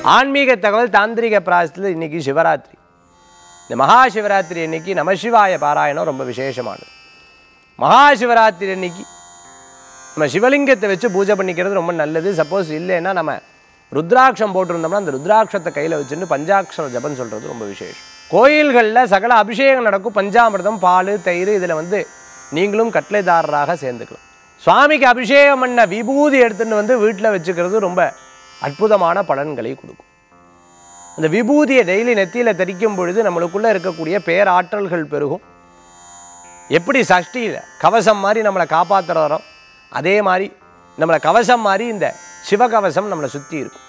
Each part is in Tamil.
ஆன்மீக தகவல் தாந்திரிக பிராயசத்தில் இன்னைக்கு சிவராத்திரி இந்த மகா சிவராத்திரி அன்னைக்கு நமசிவாய பாராயணம் ரொம்ப விசேஷமானது மகா சிவராத்திரி அன்னைக்கு நம்ம சிவலிங்கத்தை வச்சு பூஜை பண்ணிக்கிறது ரொம்ப நல்லது சப்போஸ் இல்லைன்னா நம்ம ருத்ராட்சம் போட்டிருந்தோம்னா அந்த ருத்ராட்சத்தை கையில் வச்சுட்டு பஞ்சாட்சர ஜபம் சொல்கிறது ரொம்ப விசேஷம் கோயில்களில் சகல அபிஷேகம் நடக்கும் பஞ்சாமிர்தம் பால் தயிர் இதில் வந்து நீங்களும் கட்டளைதாரராக சேர்ந்துக்கலாம் சுவாமிக்கு அபிஷேகம் பண்ண விபூதி எடுத்துன்னு வந்து வீட்டில் வச்சுக்கிறது ரொம்ப அற்புதமான பலன்களை கொடுக்கும் அந்த விபூதியை டெய்லி நெத்தியில் தரிக்கும் பொழுது நம்மளுக்குள்ளே இருக்கக்கூடிய பேராற்றல்கள் பெருகும் எப்படி சஷ்டியில் கவசம் மாதிரி நம்மளை காப்பாற்றுறோம் அதே மாதிரி நம்மளை கவசம் மாதிரி இந்த சிவகவசம் நம்மளை சுற்றி இருக்கும்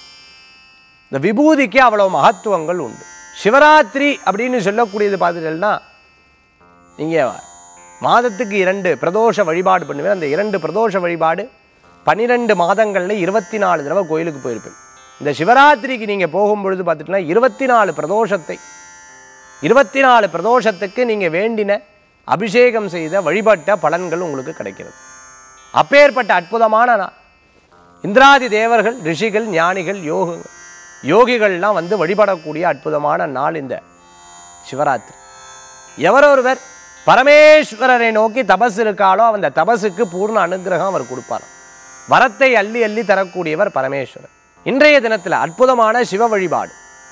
இந்த விபூதிக்கு அவ்வளோ மகத்துவங்கள் உண்டு சிவராத்திரி அப்படின்னு சொல்லக்கூடியது பார்த்துட்டேன்னா நீங்கள் மாதத்துக்கு இரண்டு பிரதோஷ வழிபாடு பண்ணுவேன் அந்த இரண்டு பிரதோஷ வழிபாடு பன்னிரெண்டு மாதங்களில் இருபத்தி நாலு தடவை கோயிலுக்கு போயிருப்பேன் இந்த சிவராத்திரிக்கு நீங்கள் போகும்பொழுது பார்த்துட்டுனா இருபத்தி நாலு பிரதோஷத்தை இருபத்தி நாலு பிரதோஷத்துக்கு நீங்கள் வேண்டின அபிஷேகம் செய்த வழிபட்ட பலன்கள் உங்களுக்கு கிடைக்கிறது அப்பேற்பட்ட அற்புதமான நாள் இந்திராதி தேவர்கள் ரிஷிகள் ஞானிகள் யோகங்கள் யோகிகள்லாம் வந்து வழிபடக்கூடிய அற்புதமான நாள் இந்த சிவராத்திரி எவரொருவர் பரமேஸ்வரரை நோக்கி தபஸ் இருக்காளோ அந்த தபஸுக்கு பூர்ண அனுகிரகம் அவர் கொடுப்பார் வரத்தை அள்ளி அள்ளி தரக்கூடியவர் பரமேஸ்வரர் இன்றைய தினத்தில் அற்புதமான சிவ வழிபாடு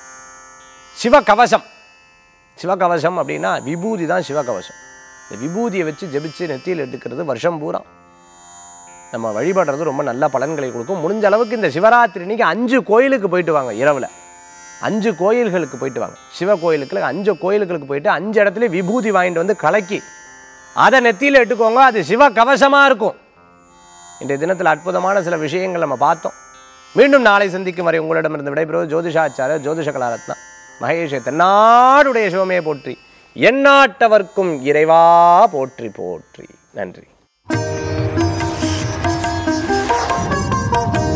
சிவகவசம் சிவகவசம் அப்படின்னா விபூதி தான் சிவகவசம் இந்த விபூதியை வச்சு ஜெபிச்சு நெத்தியில் எடுக்கிறது வருஷம் பூரா நம்ம வழிபடுறது ரொம்ப நல்ல பலன்களை கொடுக்கும் முடிஞ்ச அளவுக்கு இந்த சிவராத்திரி அன்னைக்கு அஞ்சு கோயிலுக்கு போயிட்டு வாங்க இரவில் அஞ்சு கோயில்களுக்கு போயிட்டு வாங்க சிவ கோயிலுக்கு அஞ்சு கோயில்களுக்கு போயிட்டு அஞ்சு இடத்துல விபூதி வாங்கிட்டு வந்து கலக்கி அதை நெத்தியில் இட்டுக்கோங்க அது சிவ கவசமாக இருக்கும் இன்றைய தினத்தில் அற்புதமான சில விஷயங்கள் நம்ம பார்த்தோம் மீண்டும் நாளை சந்திக்கும் வரை உங்களிடமிருந்து விடைபெறுவது ஜோதிஷாச்சார ஜோதிஷ கலாரத்னா மகேஷை தென்னாடுடைய சிவமே போற்றி எந்நாட்டவர்க்கும் இறைவா போற்றி போற்றி நன்றி